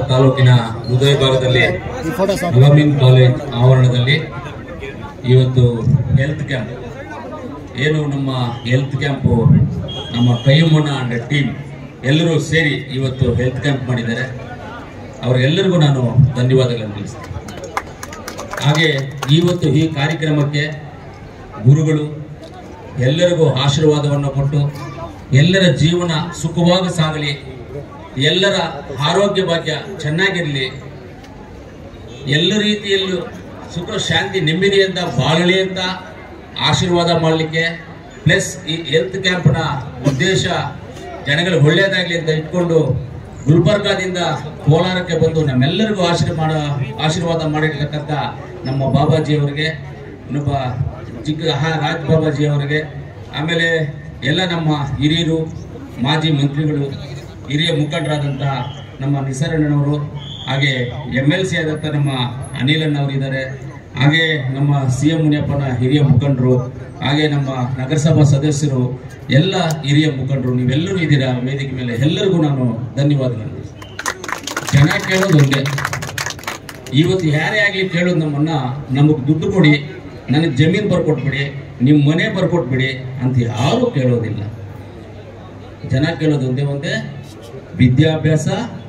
ತಾಲೂಕಿನ ಹೃದಯ ಭಾಗದಲ್ಲಿ ಅಲಮಿನ್ ಕಾಲೇಜ್ ಆವರಣದಲ್ಲಿ ಇವತ್ತು ಹೆಲ್ತ್ ಕ್ಯಾಂಪ್ ಏನು ನಮ್ಮ ಹೆಲ್ತ್ ಕ್ಯಾಂಪು ನಮ್ಮ ಕೈಯಮ್ಮನ ಅಂಡ್ ಟೀಮ್ ಎಲ್ಲರೂ ಸೇರಿ ಇವತ್ತು ಹೆಲ್ತ್ ಕ್ಯಾಂಪ್ ಮಾಡಿದ್ದಾರೆ ಅವರೆಲ್ಲರಿಗೂ ನಾನು ಧನ್ಯವಾದಗಳನ್ನು ತಿಳಿಸ್ತೀನಿ ಹಾಗೆ ಇವತ್ತು ಈ ಕಾರ್ಯಕ್ರಮಕ್ಕೆ ಗುರುಗಳು ಎಲ್ಲರಿಗೂ ಆಶೀರ್ವಾದವನ್ನು ಕೊಟ್ಟು ಎಲ್ಲರ ಜೀವನ ಸುಖವಾಗಿ ಸಾಗಲಿ ಎಲ್ಲರ ಆರೋಗ್ಯ ಭಾಗ್ಯ ಚೆನ್ನಾಗಿರಲಿ ಎಲ್ಲ ರೀತಿಯಲ್ಲೂ ಸುಖ ಶಾಂತಿ ನೆಮ್ಮದಿಯಿಂದ ಬಾಳಲಿ ಅಂತ ಆಶೀರ್ವಾದ ಮಾಡಲಿಕ್ಕೆ ಪ್ಲಸ್ ಈ ಹೆಲ್ತ್ ಕ್ಯಾಂಪ್ನ ಉದ್ದೇಶ ಜನಗಳಿಗೆ ಒಳ್ಳೆಯದಾಗಲಿ ಅಂತ ಇಟ್ಕೊಂಡು ಗುಲ್ಬರ್ಗಾದಿಂದ ಕೋಲಾರಕ್ಕೆ ಬಂದು ನಮ್ಮೆಲ್ಲರಿಗೂ ಆಶೀರ್ವಾದ ಮಾಡ ಆಶೀರ್ವಾದ ಮಾಡಿರ್ತಕ್ಕಂಥ ನಮ್ಮ ಬಾಬಾಜಿ ಅವರಿಗೆ ಇನ್ನೊಬ್ಬ ಚಿಕ್ಕ ಹಾ ರಾಜ್ ಬಾಬಾಜಿ ಅವರಿಗೆ ಆಮೇಲೆ ಎಲ್ಲ ನಮ್ಮ ಹಿರಿಯರು ಮಾಜಿ ಮಂತ್ರಿಗಳು ಹಿರಿಯ ಮುಖಂಡರಾದಂತಹ ನಮ್ಮ ನಿಸರಣ್ಣನವರು ಹಾಗೆ ಎಮ್ ಎಲ್ ಸಿ ಆದಂಥ ನಮ್ಮ ಅನಿಲಣ್ಣವರು ಇದ್ದಾರೆ ಹಾಗೆ ನಮ್ಮ ಸಿ ಎಂ ಮುನಿಯಪ್ಪನ ಹಿರಿಯ ಮುಖಂಡರು ಹಾಗೆ ನಮ್ಮ ನಗರಸಭಾ ಸದಸ್ಯರು ಎಲ್ಲ ಹಿರಿಯ ಮುಖಂಡರು ನೀವೆಲ್ಲರೂ ಇದ್ದೀರಾ ವೇದಿಕೆ ಮೇಲೆ ಎಲ್ಲರಿಗೂ ನಾನು ಧನ್ಯವಾದಗಳು ಜನ ಕೇಳೋದು ಒಂದೇ ಇವತ್ತು ಯಾರೇ ಆಗಲಿ ಕೇಳೋದು ನಮ್ಮನ್ನ ನಮಗೆ ದುಡ್ಡು ಕೊಡಿ ನನಗೆ ಜಮೀನು ಬರ್ಕೊಟ್ಬಿಡಿ ನಿಮ್ಮ ಮನೆ ಬರ್ಕೊಟ್ಬಿಡಿ ಅಂತ ಯಾರೂ ಕೇಳೋದಿಲ್ಲ ಜನ ಕೇಳೋದು ಒಂದೇ ಒಂದೇ ವಿದ್ಯಾಭ್ಯಾಸ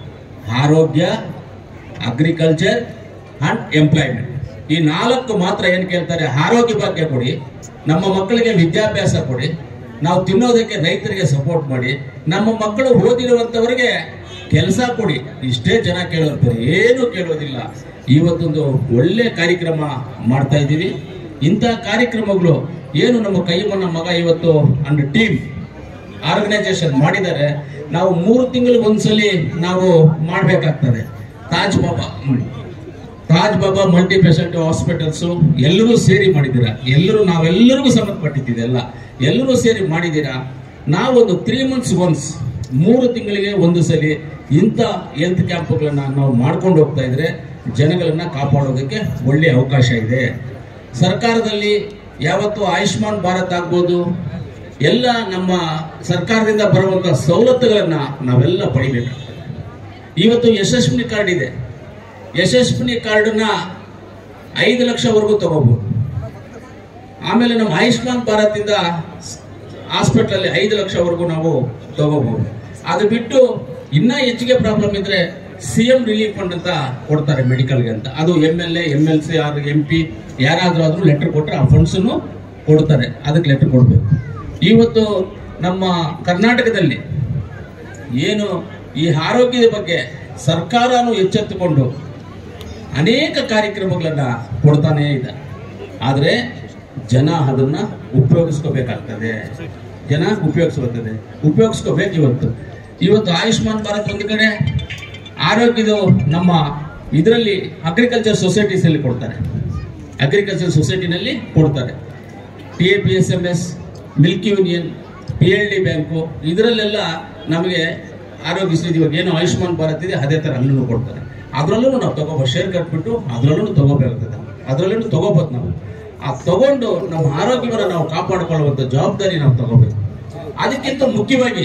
ಆರೋಗ್ಯ ಅಗ್ರಿಕಲ್ಚರ್ ಅಂಡ್ ಎಂಪ್ಲಾಯ್ಮೆಂಟ್ ಈ ನಾಲ್ಕು ಮಾತ್ರ ಏನು ಕೇಳ್ತಾರೆ ಆರೋಗ್ಯ ಭಾಗ್ಯ ಕೊಡಿ ನಮ್ಮ ಮಕ್ಕಳಿಗೆ ವಿದ್ಯಾಭ್ಯಾಸ ಕೊಡಿ ನಾವು ತಿನ್ನೋದಕ್ಕೆ ರೈತರಿಗೆ ಸಪೋರ್ಟ್ ಮಾಡಿ ನಮ್ಮ ಮಕ್ಕಳು ಓದಿರುವಂಥವರಿಗೆ ಕೆಲಸ ಕೊಡಿ ಇಷ್ಟೇ ಜನ ಕೇಳೋರು ಬೇರೆ ಏನು ಕೇಳೋದಿಲ್ಲ ಇವತ್ತೊಂದು ಒಳ್ಳೆ ಕಾರ್ಯಕ್ರಮ ಮಾಡ್ತಾ ಇದ್ದೀವಿ ಇಂಥ ಕಾರ್ಯಕ್ರಮಗಳು ಏನು ನಮ್ಮ ಕೈಮನ್ನ ಮಗ ಇವತ್ತು ಅಂಡ್ ಟೀಮ್ ಆರ್ಗನೈಸೇಷನ್ ಮಾಡಿದ್ದಾರೆ ನಾವು ಮೂರು ತಿಂಗಳಿಗೆ ಒಂದ್ಸಲಿ ನಾವು ಮಾಡಬೇಕಾಗ್ತದೆ ತಾಜ್ ಬಾಬಾ ಹ್ಮ್. Taj Baba multi speciality hospitals ಎಲ್ಲರೂ ಸೇರಿ ಮಾಡಿದ್ದೀರಾ ಎಲ್ಲರೂ ನಾವೆಲ್ಲರಿಗೂ ಸಂಬಂಧಪಟ್ಟಿದ್ದೀವಿ ಎಲ್ಲ ಎಲ್ಲರೂ ಸೇರಿ ಮಾಡಿದ್ದೀರಾ ನಾವೊಂದು ತ್ರೀ ಮಂತ್ಸ್ ಒನ್ಸ್ ಮೂರು ತಿಂಗಳಿಗೆ ಒಂದು ಸಲ ಇಂಥ ಹೆಲ್ತ್ ಕ್ಯಾಂಪ್ಗಳನ್ನ ನಾವು ಮಾಡ್ಕೊಂಡು ಹೋಗ್ತಾ ಇದ್ರೆ ಜನಗಳನ್ನ ಕಾಪಾಡೋದಕ್ಕೆ ಒಳ್ಳೆಯ ಅವಕಾಶ ಇದೆ ಸರ್ಕಾರದಲ್ಲಿ ಯಾವತ್ತು ಆಯುಷ್ಮಾನ್ ಭಾರತ್ ಆಗ್ಬೋದು ಎಲ್ಲ ನಮ್ಮ ಸರ್ಕಾರದಿಂದ ಬರುವಂತ ಸವಲತ್ತುಗಳನ್ನ ನಾವೆಲ್ಲ ಪಡಿಬೇಕು ಇವತ್ತು ಯಶಸ್ವಿನಿ ಕಾರ್ಡ್ ಇದೆ ಯಶಸ್ವಿನಿ ಕಾರ್ಡನ್ನ ಐದು ಲಕ್ಷವರೆಗೂ ತಗೋಬಹುದು ಆಮೇಲೆ ನಮ್ಮ ಆಯುಷ್ಮಾನ್ ಭಾರತಿಂದ ಹಾಸ್ಪಿಟಲ್ ಐದು ಲಕ್ಷವರೆಗೂ ನಾವು ತಗೋಬಹುದು ಅದು ಬಿಟ್ಟು ಇನ್ನ ಹೆಚ್ಚಿಗೆ ಪ್ರಾಬ್ಲಮ್ ಇದ್ರೆ ಸಿ ಎಂ ರಿಲೀಫ್ ಫಂಡ್ ಅಂತ ಕೊಡ್ತಾರೆ ಮೆಡಿಕಲ್ಗೆ ಅಂತ ಅದು M L A M L C R M P ಯಾರಾದ್ರೂ ಆದ್ರೂ ಲೆಟರ್ ಕೊಟ್ಟರೆ ಆ ಫಂಡ್ಸ್ ಕೊಡ್ತಾರೆ ಅದಕ್ಕೆ ಲೆಟರ್ ಕೊಡಬೇಕು ಇವತ್ತು ನಮ್ಮ ಕರ್ನಾಟಕದಲ್ಲಿ ಏನು ಈ ಆರೋಗ್ಯದ ಬಗ್ಗೆ ಸರ್ಕಾರನು ಎಚ್ಚೆತ್ತುಕೊಂಡು ಅನೇಕ ಕಾರ್ಯಕ್ರಮಗಳನ್ನ ಕೊಡ್ತಾನೇ ಇದೆ ಆದರೆ ಜನ ಅದನ್ನ ಉಪಯೋಗಿಸ್ಕೋಬೇಕಾಗ್ತದೆ ಜನ ಉಪಯೋಗಿಸ್ಕೋತದೆ ಉಪಯೋಗಿಸ್ಕೋಬೇಕು ಇವತ್ತು ಇವತ್ತು ಆಯುಷ್ಮಾನ್ ಭಾರತ್ ಒಂದು ಕಡೆ ಆರೋಗ್ಯದ ನಮ್ಮ ಇದರಲ್ಲಿ ಅಗ್ರಿಕಲ್ಚರ್ ಸೊಸೈಟೀಸ್ ಅಲ್ಲಿ ಕೊಡ್ತಾರೆ ಅಗ್ರಿಕಲ್ಚರ್ ಸೊಸೈಟಿನಲ್ಲಿ ಕೊಡ್ತಾರೆ T A P S M S milk union P L D bank ಇದರಲ್ಲೆಲ್ಲ ನಮಗೆ ಆರೋಗ್ಯ ಸ್ಥಿತಿ ಇವಾಗ ಏನು ಆಯುಷ್ಮಾನ್ ಭಾರತ್ ಇದೆ ಅದೇ ಥರ ಅಲ್ಲೂ ಕೊಡ್ತಾರೆ ಅದರಲ್ಲೂ ನಾವು ತಗೋಬೋದು ಶೇರ್ ಕಟ್ಬಿಟ್ಟು ಅದರಲ್ಲೂ ತಗೋಬೇಕಾಗ್ತದೆ ಅದರಲ್ಲೂ ತಗೋಬೋದು ನಾವು ಆ ತಗೊಂಡು ನಮ್ಮ ಆರೋಗ್ಯವನ್ನು ನಾವು ಕಾಪಾಡಿಕೊಳ್ಳುವಂಥ ಜವಾಬ್ದಾರಿ ನಾವು ತಗೋಬೇಕು ಅದಕ್ಕಿಂತ ಮುಖ್ಯವಾಗಿ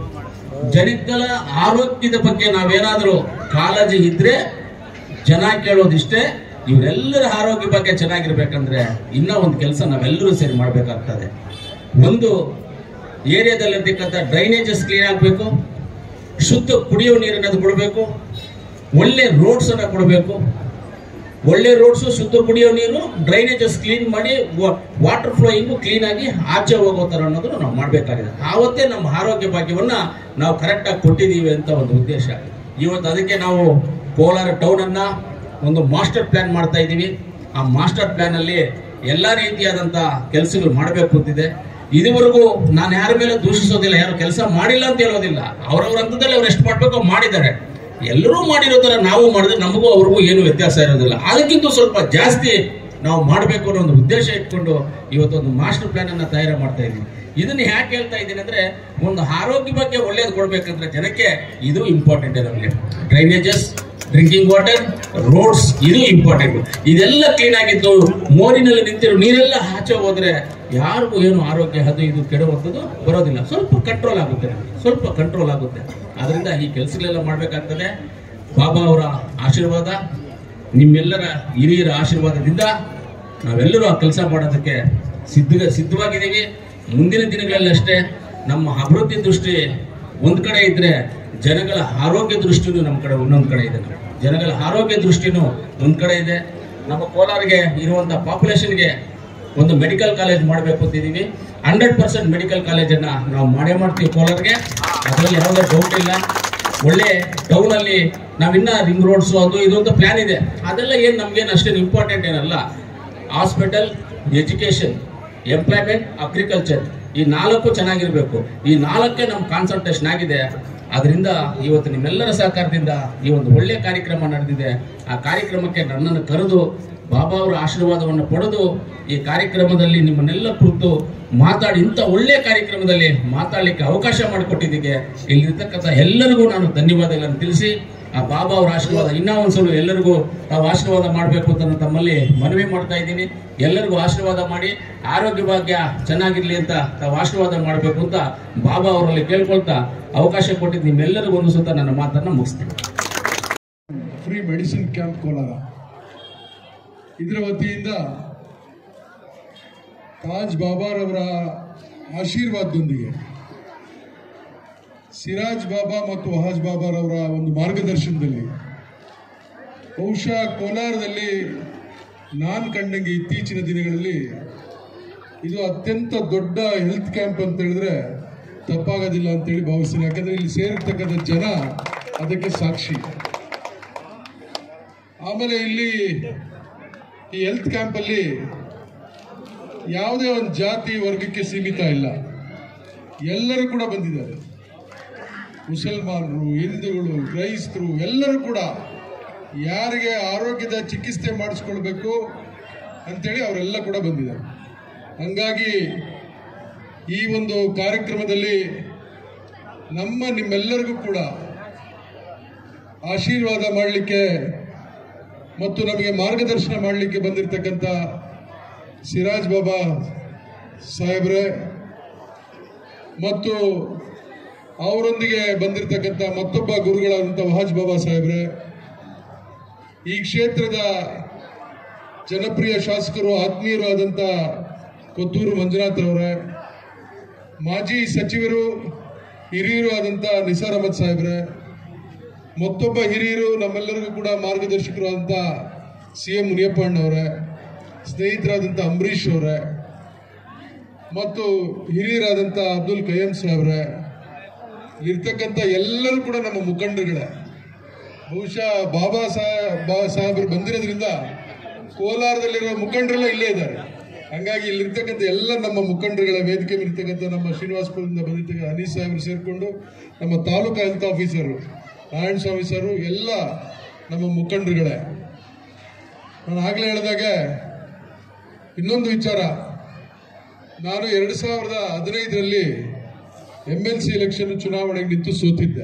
ಜನಗಳ ಆರೋಗ್ಯದ ಬಗ್ಗೆ ನಾವೇನಾದರೂ ಕಾಳಜಿ ಇದ್ರೆ ಜನ ಕೇಳೋದಿಷ್ಟೇ ಇವರೆಲ್ಲರ ಆರೋಗ್ಯ ಬಗ್ಗೆ ಚೆನ್ನಾಗಿರ್ಬೇಕಂದ್ರೆ ಇನ್ನೂ ಒಂದು ಕೆಲಸ ನಾವೆಲ್ಲರೂ ಸೇರಿ ಮಾಡಬೇಕಾಗ್ತದೆ ಒಂದು ಏರಿಯಾದಲ್ಲಿರ್ತಕ್ಕಂಥ ಡ್ರೈನೇಜಸ್ ಕ್ಲೀನ್ ಆಗಬೇಕು ಶುದ್ಧ ಕುಡಿಯುವ ನೀರನ್ನು ಕೊಡಬೇಕು ಒಳ್ಳೆ ರೋಡ್ಸ್ ಅನ್ನ ಕೊಡಬೇಕು ಒಳ್ಳೆ ರೋಡ್ಸ್ ಶುದ್ಧ ಕುಡಿಯೋ ನೀರು ಡ್ರೈನೇಜಸ್ ಕ್ಲೀನ್ ಮಾಡಿ ವಾಟರ್ ಫ್ಲೋಯಿಂಗು ಕ್ಲೀನ್ ಆಗಿ ಆಚೆ ಹೋಗೋ ಥರ ಅನ್ನೋದನ್ನು ನಾವು ಮಾಡಬೇಕಾಗಿದೆ ಆವತ್ತೇ ನಮ್ಮ ಆರೋಗ್ಯ ಭಾಗ್ಯವನ್ನ ನಾವು ಕರೆಕ್ಟಾಗಿ ಕೊಟ್ಟಿದ್ದೀವಿ ಅಂತ ಒಂದು ಉದ್ದೇಶ ಇವತ್ತು ಅದಕ್ಕೆ ನಾವು ಕೋಲಾರ ಟೌನ್ ಅನ್ನ ಒಂದು ಮಾಸ್ಟರ್ ಪ್ಲಾನ್ ಮಾಡ್ತಾ ಇದ್ದೀವಿ ಆ ಮಾಸ್ಟರ್ ಪ್ಲಾನ್ ಅಲ್ಲಿ ಎಲ್ಲಾ ರೀತಿಯಾದಂತ ಕೆಲಸಗಳು ಮಾಡಬೇಕು ಅಂತಿದೆ ಇದುವರೆಗೂ ನಾನು ಯಾರ ಮೇಲೆ ದೂಷಿಸೋದಿಲ್ಲ ಯಾರು ಕೆಲಸ ಮಾಡಿಲ್ಲ ಅಂತ ಹೇಳೋದಿಲ್ಲ ಅವರವ್ರ ಹಂತದಲ್ಲಿ ಅವ್ರು ಎಷ್ಟು ಮಾಡ್ಬೇಕೋ ಮಾಡಿದ್ದಾರೆ ಎಲ್ಲರೂ ಮಾಡಿರೋ ತರ ನಾವು ಮಾಡಿದ್ರೆ ನಮಗೂ ಅವ್ರಿಗೂ ಏನು ವ್ಯತ್ಯಾಸ ಇರೋದಿಲ್ಲ ಅದಕ್ಕಿಂತ ಸ್ವಲ್ಪ ಜಾಸ್ತಿ ನಾವು ಮಾಡಬೇಕು ಅನ್ನೋ ಒಂದು ಉದ್ದೇಶ ಇಟ್ಕೊಂಡು ಇವತ್ತೊಂದು ಮಾಸ್ಟರ್ ಪ್ಲಾನ್ ಅನ್ನ ತಯಾರು ಮಾಡ್ತಾ ಇದ್ದೀವಿ ಇದನ್ನ ಯಾಕೆ ಹೇಳ್ತಾ ಇದ್ದೀನಿ ಅಂದ್ರೆ ಒಂದು ಆರೋಗ್ಯ ಬಗ್ಗೆ ಒಳ್ಳೇದು ಕೊಡ್ಬೇಕಂದ್ರೆ ಜನಕ್ಕೆ ಇದು ಇಂಪಾರ್ಟೆಂಟ್ ಇದೆ ನಮಗೆ ಡ್ರೈನೇಜಸ್ ಡ್ರಿಂಕಿಂಗ್ ವಾಟರ್ ರೋಡ್ಸ್ ಇದು ಇಂಪಾರ್ಟೆಂಟ್ ಇದೆಲ್ಲ ಕ್ಲೀನ್ ಆಗಿದ್ದು ಮೋರಿನಲ್ಲಿ ನಿಂತಿರೋ ನೀರೆಲ್ಲ ಆಚೆ ಹೋದ್ರೆ ಯಾರಿಗೂ ಏನು ಆರೋಗ್ಯ ಅದು ಇದು ಕೆಡುವಂಥದ್ದು ಬರೋದಿಲ್ಲ ಸ್ವಲ್ಪ ಕಂಟ್ರೋಲ್ ಆಗುತ್ತೆ ನಮಗೆ ಸ್ವಲ್ಪ ಕಂಟ್ರೋಲ್ ಆಗುತ್ತೆ ಅದರಿಂದ ಈ ಕೆಲಸಗಳೆಲ್ಲ ಮಾಡಬೇಕಾಗ್ತದೆ ಬಾಬಾ ಅವರ ಆಶೀರ್ವಾದ ನಿಮ್ಮೆಲ್ಲರ ಹಿರಿಯರ ಆಶೀರ್ವಾದದಿಂದ ನಾವೆಲ್ಲರೂ ಆ ಕೆಲಸ ಮಾಡೋದಕ್ಕೆ ಸಿದ್ಧ ಸಿದ್ಧವಾಗಿದ್ದೀವಿ ಮುಂದಿನ ದಿನಗಳಲ್ಲಿ ಅಷ್ಟೇ ನಮ್ಮ ಅಭಿವೃದ್ಧಿ ದೃಷ್ಟಿ ಒಂದು ಕಡೆ ಇದ್ರೆ ಜನಗಳ ಆರೋಗ್ಯ ದೃಷ್ಟಿನೂ ನಮ್ಮ ಕಡೆ ಇನ್ನೊಂದು ಕಡೆ ಇದೆ ಜನಗಳ ಆರೋಗ್ಯ ದೃಷ್ಟಿನೂ ಒಂದು ಕಡೆ ಇದೆ ನಮ್ಮ ಕೋಲಾರಿಗೆ ಇರುವಂಥ ಪಾಪ್ಯುಲೇಷನ್ಗೆ ಒಂದು ಮೆಡಿಕಲ್ ಕಾಲೇಜ್ ಮಾಡಬೇಕು ಅಂತಿದ್ದೀವಿ ಹಂಡ್ರೆಡ್ ಪರ್ಸೆಂಟ್ ಮೆಡಿಕಲ್ ಕಾಲೇಜನ್ನು ನಾವು ಮಾಡೇ ಮಾಡ್ತೀವಿ ಕೋಲಾರ್ಗೆ ಅದರಲ್ಲಿ ಯಾವುದೇ ಡೌಟ್ ಇಲ್ಲ ಒಳ್ಳೆ ಟೌನ್ ಅಲ್ಲಿ ನಾವಿನ್ನ ರಿಂಗ್ ರೋಡ್ಸ್ ಅದು ಇದು ಅಂತ ಪ್ಲಾನ್ ಇದೆ ಅದೆಲ್ಲ ಏನು ನಮ್ಗೇನು ಅಷ್ಟೇನು ಇಂಪಾರ್ಟೆಂಟ್ ಏನಲ್ಲ ಹಾಸ್ಪಿಟಲ್ ಎಜುಕೇಶನ್ ಎಂಪ್ಲಾಯ್ಮೆಂಟ್ ಅಗ್ರಿಕಲ್ಚರ್ ಈ ನಾಲ್ಕು ಚೆನ್ನಾಗಿರ್ಬೇಕು ಈ ನಾಲ್ಕೇ ನಮ್ಮ ಕಾನ್ಸಂಟ್ರೇಷನ್ ಆಗಿದೆ ಅದರಿಂದ ಇವತ್ತು ನಿಮ್ಮೆಲ್ಲರ ಸಹಕಾರದಿಂದ ಈ ಒಂದು ಒಳ್ಳೆ ಕಾರ್ಯಕ್ರಮ ನಡೆದಿದೆ ಆ ಕಾರ್ಯಕ್ರಮಕ್ಕೆ ನನ್ನನ್ನು ಕರೆದು ಬಾಬಾ ಅವರ ಆಶೀರ್ವಾದವನ್ನು ಪಡೆದು ಈ ಕಾರ್ಯಕ್ರಮದಲ್ಲಿ ನಿಮ್ಮನ್ನೆಲ್ಲ ಕುರಿತು ಮಾತಾಡಿ ಇಂಥ ಒಳ್ಳೆ ಕಾರ್ಯಕ್ರಮದಲ್ಲಿ ಮಾತಾಡಲಿಕ್ಕೆ ಅವಕಾಶ ಮಾಡಿಕೊಟ್ಟಿದ್ದಕ್ಕೆ ಇಲ್ಲಿರ್ತಕ್ಕಂಥ ಎಲ್ಲರಿಗೂ ನಾನು ಧನ್ಯವಾದಗಳನ್ನು ತಿಳಿಸಿ ಆ ಬಾಬಾ ಅವರ ಆಶೀರ್ವಾದ ಇನ್ನೂ ಒಂದ್ಸಲ ಎಲ್ಲರಿಗೂ ತಾವು ಆಶೀರ್ವಾದ ಮಾಡಬೇಕು ಅಂತ ನಾನು ತಮ್ಮಲ್ಲಿ ಮನವಿ ಮಾಡ್ತಾ ಇದ್ದೀನಿ ಎಲ್ಲರಿಗೂ ಆಶೀರ್ವಾದ ಮಾಡಿ ಆರೋಗ್ಯ ಭಾಗ್ಯ ಚೆನ್ನಾಗಿರ್ಲಿ ಅಂತ ತಾವು ಆಶೀರ್ವಾದ ಮಾಡಬೇಕು ಅಂತ ಬಾಬಾ ಅವರಲ್ಲಿ ಕೇಳ್ಕೊಳ್ತಾ ಅವಕಾಶ ಕೊಟ್ಟಿದ್ದು ನಿಮ್ಮೆಲ್ಲರಿಗೂ ಒಂದು ಸುತ್ತ ನನ್ನ ಮಾತನ್ನ ಮುಗಿಸ್ತೀನಿ ಫ್ರೀ ಮೆಡಿಸಿನ್ ಕ್ಯಾಂಪ್ ಕೋಲಾರ ಇದರ ವತಿಯಿಂದ ತಾಜ್ ಬಾಬಾರವರ ಆಶೀರ್ವಾದದೊಂದಿಗೆ ಸಿರಾಜ್ ಬಾಬಾ ಮತ್ತು ವಹಾಜ್ ಬಾಬಾರವರ ಒಂದು ಮಾರ್ಗದರ್ಶನದಲ್ಲಿ ಬಹುಶಃ ಕೋಲಾರದಲ್ಲಿ ನಾನು ಕಂಡಂಗೆ ಇತ್ತೀಚಿನ ದಿನಗಳಲ್ಲಿ ಇದು ಅತ್ಯಂತ ದೊಡ್ಡ ಹೆಲ್ತ್ ಕ್ಯಾಂಪ್ ಅಂತ ಹೇಳಿದ್ರೆ ತಪ್ಪಾಗೋದಿಲ್ಲ ಅಂತೇಳಿ ಭಾವಿಸ್ತೀನಿ ಯಾಕಂದ್ರೆ ಇಲ್ಲಿ ಸೇರಿರ್ತಕ್ಕಂಥ ಜನ ಅದಕ್ಕೆ ಸಾಕ್ಷಿ ಆಮೇಲೆ ಇಲ್ಲಿ ಈ ಹೆಲ್ತ್ ಕ್ಯಾಂಪಲ್ಲಿ ಯಾವುದೇ ಒಂದು ಜಾತಿ ವರ್ಗಕ್ಕೆ ಸೀಮಿತ ಇಲ್ಲ ಎಲ್ಲರೂ ಕೂಡ ಬಂದಿದ್ದಾರೆ ಮುಸಲ್ಮಾನರು ಹಿಂದೂಗಳು ಕ್ರೈಸ್ತರು ಎಲ್ಲರೂ ಕೂಡ ಯಾರಿಗೆ ಆರೋಗ್ಯದ ಚಿಕಿತ್ಸೆ ಮಾಡಿಸ್ಕೊಳ್ಬೇಕು ಅಂತೇಳಿ ಅವರೆಲ್ಲ ಕೂಡ ಬಂದಿದ್ದಾರೆ ಹಂಗಾಗಿ ಈ ಒಂದು ಕಾರ್ಯಕ್ರಮದಲ್ಲಿ ನಮ್ಮ ನಿಮ್ಮೆಲ್ಲರಿಗೂ ಕೂಡ ಆಶೀರ್ವಾದ ಮಾಡಲಿಕ್ಕೆ ಮತ್ತು ನಮಗೆ ಮಾರ್ಗದರ್ಶನ ಮಾಡಲಿಕ್ಕೆ ಬಂದಿರತಕ್ಕಂಥ ಸಿರಾಜ್ ಬಾಬಾ ಸಾಹೇಬ್ರೆ ಮತ್ತು ಅವರೊಂದಿಗೆ ಬಂದಿರತಕ್ಕಂಥ ಮತ್ತೊಬ್ಬ ಗುರುಗಳಾದಂಥ ವಹಾಜ್ ಬಾಬಾ ಸಾಹೇಬ್ರೆ ಈ ಕ್ಷೇತ್ರದ ಜನಪ್ರಿಯ ಶಾಸಕರು ಆತ್ಮೀಯರು ಆದಂಥ ಕೊತ್ತೂರು ಮಂಜುನಾಥ್ ಅವರೇ ಮಾಜಿ ಸಚಿವರು ಹಿರಿಯರು ಆದಂಥ ನಿಸಾರ್ ಅಹಮದ್ ಸಾಹೇಬ್ರೆ ಮತ್ತೊಬ್ಬ ಹಿರಿಯರು ನಮ್ಮೆಲ್ಲರಿಗೂ ಕೂಡ ಮಾರ್ಗದರ್ಶಕರು ಆದಂಥ ಸಿ ಎಂ ಮುನಿಯಪ್ಪಣ್ಣವರೇ ಸ್ನೇಹಿತರಾದಂಥ ಅಂಬರೀಷ್ ಅವರೇ ಮತ್ತು ಹಿರಿಯರಾದಂಥ ಅಬ್ದುಲ್ ಕಯ್ಯಂ ಸಾಹೇಬ್ರೆ ಇರ್ತಕ್ಕಂಥ ಎಲ್ಲರೂ ಕೂಡ ನಮ್ಮ ಮುಖಂಡರುಗಳೇ ಬಹುಶಃ ಬಾಬಾ ಸಾಹೇಬ್ ಬಾ ಸಾಹೇಬರು ಬಂದಿರೋದ್ರಿಂದ ಕೋಲಾರದಲ್ಲಿರೋ ಮುಖಂಡರೆಲ್ಲ ಇಲ್ಲೇ ಇದ್ದಾರೆ ಹಂಗಾಗಿ ಇಲ್ಲಿರ್ತಕ್ಕಂಥ ಎಲ್ಲ ನಮ್ಮ ಮುಖಂಡರುಗಳ ವೇದಿಕೆ ಇರ್ತಕ್ಕಂಥ ನಮ್ಮ ಶ್ರೀನಿವಾಸಪುರದಿಂದ ಬಂದಿರ್ತಕ್ಕಂಥ ಅನೀಸ್ ಸಾಹೇಬರು ಸೇರಿಕೊಂಡು ನಮ್ಮ taluk health officer Narayana Swamy sir ಎಲ್ಲ ನಮ್ಮ ಮುಖಂಡರುಗಳೇ ನಾನು ಆಗಲೇ ಹೇಳಿದಾಗೆ ಇನ್ನೊಂದು ವಿಚಾರ ನಾನು ಎರಡು ಸಾವಿರದ ಹದಿನೈದರಲ್ಲಿ ಎಮ್ ಎಲ್ ಸಿ ಎಲೆಕ್ಷನ್ ಚುನಾವಣೆಗೆ ನಿಂತು ಸೋತಿದ್ದೆ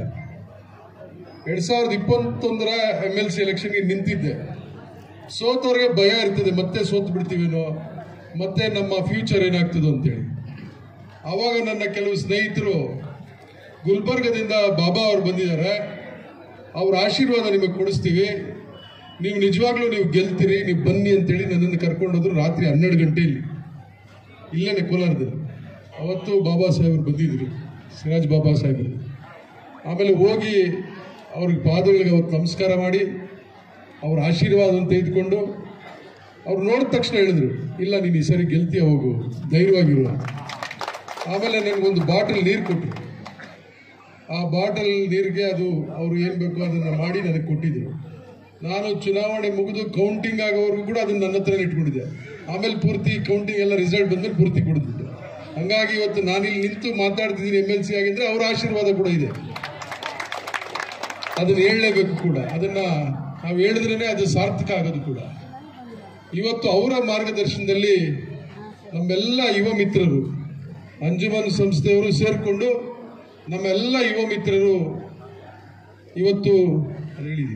ಎರಡ್ ಸಾವಿರದ ಇಪ್ಪತ್ತೊಂದರ ಎಮ್ ಎಲ್ ಸಿ ಎಲೆಕ್ಷನ್ಗೆ ನಿಂತಿದ್ದೆ ಸೋತವ್ರಿಗೆ ಭಯ ಇರ್ತದೆ ಮತ್ತೆ ಸೋತು ಬಿಡ್ತೀವೇನೋ ಮತ್ತೆ ನಮ್ಮ ಫ್ಯೂಚರ್ ಏನಾಗ್ತದೋ ಅಂತೇಳಿ ಆವಾಗ ನನ್ನ ಕೆಲವು ಸ್ನೇಹಿತರು ಗುಲ್ಬರ್ಗದಿಂದ ಬಾಬಾ ಅವರು ಬಂದಿದ್ದಾರೆ ಅವ್ರ ಆಶೀರ್ವಾದ ನಿಮಗೆ ಕೊಡಿಸ್ತೀವಿ ನೀವು ನಿಜವಾಗ್ಲೂ ನೀವು ಗೆಲ್ತೀರಿ ನೀವು ಬನ್ನಿ ಅಂತೇಳಿ ನನ್ನನ್ನು ಕರ್ಕೊಂಡೋದ್ರು ರಾತ್ರಿ ಹನ್ನೆರಡು ಗಂಟೆಯಲ್ಲಿ ಇಲ್ಲೇನೆ ಕೋಲಾರದಲ್ಲಿ ಅವತ್ತು ಬಾಬಾ ಸಾಹೇಬರು ಬಂದಿದ್ರು ಸಿರಾಜ್ ಬಾಬಾ ಸಾಹೇಬರು ಆಮೇಲೆ ಹೋಗಿ ಅವ್ರಿಗೆ ಪಾದಗಳಿಗೆ ಅವತ್ತು ನಮಸ್ಕಾರ ಮಾಡಿ ಅವ್ರ ಆಶೀರ್ವಾದ ತೆಗೆದುಕೊಂಡು ಅವ್ರು ನೋಡಿದ ತಕ್ಷಣ ಹೇಳಿದ್ರು ಇಲ್ಲ ನೀನು ಈ ಸರಿ ಗೆಲ್ತೀಯ ಹೋಗು ಧೈರ್ಯವಾಗಿರು ಆಮೇಲೆ ನನಗೊಂದು ಬಾಟಲ್ ನೀರು ಕೊಟ್ಟರು ಆ ಬಾಟಲ್ ನೀರಿಗೆ ಅದು ಅವರು ಏನು ಬೇಕೋ ಅದನ್ನು ಮಾಡಿ ನನಗೆ ಕೊಟ್ಟಿದ್ರು ನಾನು ಚುನಾವಣೆ ಮುಗಿದು ಕೌಂಟಿಂಗ್ ಆಗೋವರೆಗೂ ಕೂಡ ಅದನ್ನ ನನ್ನ ಹತ್ರನೇ ಇಟ್ಕೊಂಡಿದ್ದೆ ಆಮೇಲೆ ಪೂರ್ತಿ ಕೌಂಟಿಂಗ್ ಎಲ್ಲ ರಿಸಲ್ಟ್ ಬಂದ್ಮೇಲೆ ಪೂರ್ತಿ ಕೊಡ್ತಿದ್ದೆ ಹಂಗಾಗಿ ಇವತ್ತು ನಾನಿಲ್ಲಿ ನಿಂತು ಮಾತಾಡ್ತಿದ್ದೀನಿ ಎಮ್ ಎಲ್ ಸಿ ಆಗಿದ್ರೆ ಅವರ ಆಶೀರ್ವಾದ ಕೂಡ ಇದೆ ಅದನ್ನ ಹೇಳಲೇಬೇಕು ಕೂಡ ಅದನ್ನ ನಾವು ಹೇಳಿದ್ರೇನೆ ಅದು ಸಾರ್ಥಕ ಆಗೋದು ಕೂಡ ಇವತ್ತು ಅವರ ಮಾರ್ಗದರ್ಶನದಲ್ಲಿ ನಮ್ಮೆಲ್ಲ ಯುವ ಮಿತ್ರರು ಅಂಜುಮನ್ ಸಂಸ್ಥೆಯವರು ಸೇರಿಕೊಂಡು ನಮ್ಮೆಲ್ಲ ಯುವ ಮಿತ್ರರು ಇವತ್ತು ಅದು ಹೇಳಿದ್ದೀನಿ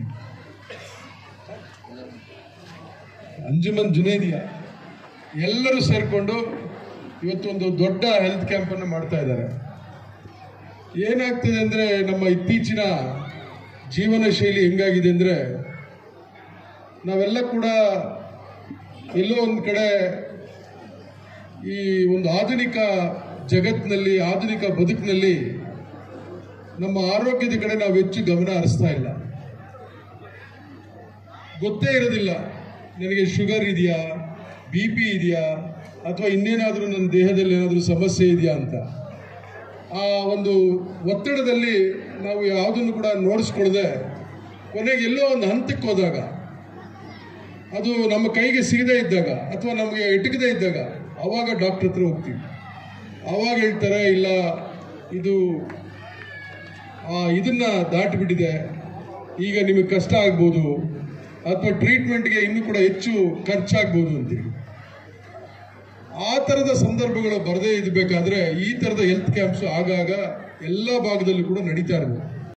ಅಂಜುಮನ್ ಜುನೇದಿಯಾ ಎಲ್ಲರೂ ಸೇರಿಕೊಂಡು ಇವತ್ತೊಂದು ದೊಡ್ಡ ಹೆಲ್ತ್ ಕ್ಯಾಂಪನ್ನು ಮಾಡ್ತಾ ಇದ್ದಾರೆ ಏನಾಗ್ತದೆ ಅಂದರೆ ನಮ್ಮ ಇತ್ತೀಚಿನ ಜೀವನ ಶೈಲಿ ಹೆಂಗಾಗಿದೆ ಅಂದರೆ ನಾವೆಲ್ಲ ಕೂಡ ಎಲ್ಲೋ ಒಂದು ಕಡೆ ಈ ಒಂದು ಆಧುನಿಕ ಜಗತ್ತಿನಲ್ಲಿ ಆಧುನಿಕ ಬದುಕಿನಲ್ಲಿ ನಮ್ಮ ಆರೋಗ್ಯದ ಕಡೆ ನಾವು ಹೆಚ್ಚು ಗಮನ ಹರಿಸ್ತಾ ಇಲ್ಲ ಗೊತ್ತೇ ಇರೋದಿಲ್ಲ ನನಗೆ ಶುಗರ್ ಇದೆಯಾ ಬಿ ಪಿ ಇದೆಯಾ ಅಥವಾ ಇನ್ನೇನಾದರೂ ನನ್ನ ದೇಹದಲ್ಲಿ ಏನಾದರೂ ಸಮಸ್ಯೆ ಇದೆಯಾ ಅಂತ ಆ ಒಂದು ಒತ್ತಡದಲ್ಲಿ ನಾವು ಯಾವುದನ್ನು ಕೂಡ ನೋಡಿಸ್ಕೊಳ್ದೆ ಕೊನೆಗೆ ಎಲ್ಲೋ ಒಂದು ಹಂತಕ್ಕೆ ಹೋದಾಗ ಅದು ನಮ್ಮ ಕೈಗೆ ಸಿಗದೇ ಇದ್ದಾಗ ಅಥವಾ ನಮಗೆ ಎಟಕದೇ ಇದ್ದಾಗ ಆವಾಗ ಡಾಕ್ಟರ್ ಹತ್ರ ಹೋಗ್ತೀವಿ ಆವಾಗ ಹೇಳ್ತಾರೆ ಇಲ್ಲ ಇದು ಆ, ಇದನ್ನ ದಾಟಿಬಿಟ್ಟಿದೆ ಈಗ ನಿಮಗೆ ಕಷ್ಟ ಆಗ್ಬೋದು ಅಥವಾ ಟ್ರೀಟ್ಮೆಂಟ್ಗೆ ಇನ್ನೂ ಕೂಡ ಹೆಚ್ಚು ಖರ್ಚಾಗ್ಬೋದು ಅಂತೇಳಿ ಆ ಥರದ ಸಂದರ್ಭಗಳು ಬರದೇ ಇರಬೇಕಾದ್ರೆ ಈ ಥರದ ಹೆಲ್ತ್ ಕ್ಯಾಂಪ್ಸ್ ಆಗಾಗ ಎಲ್ಲ ಭಾಗದಲ್ಲೂ ಕೂಡ ನಡೀತಾ ಇರಬೇಕು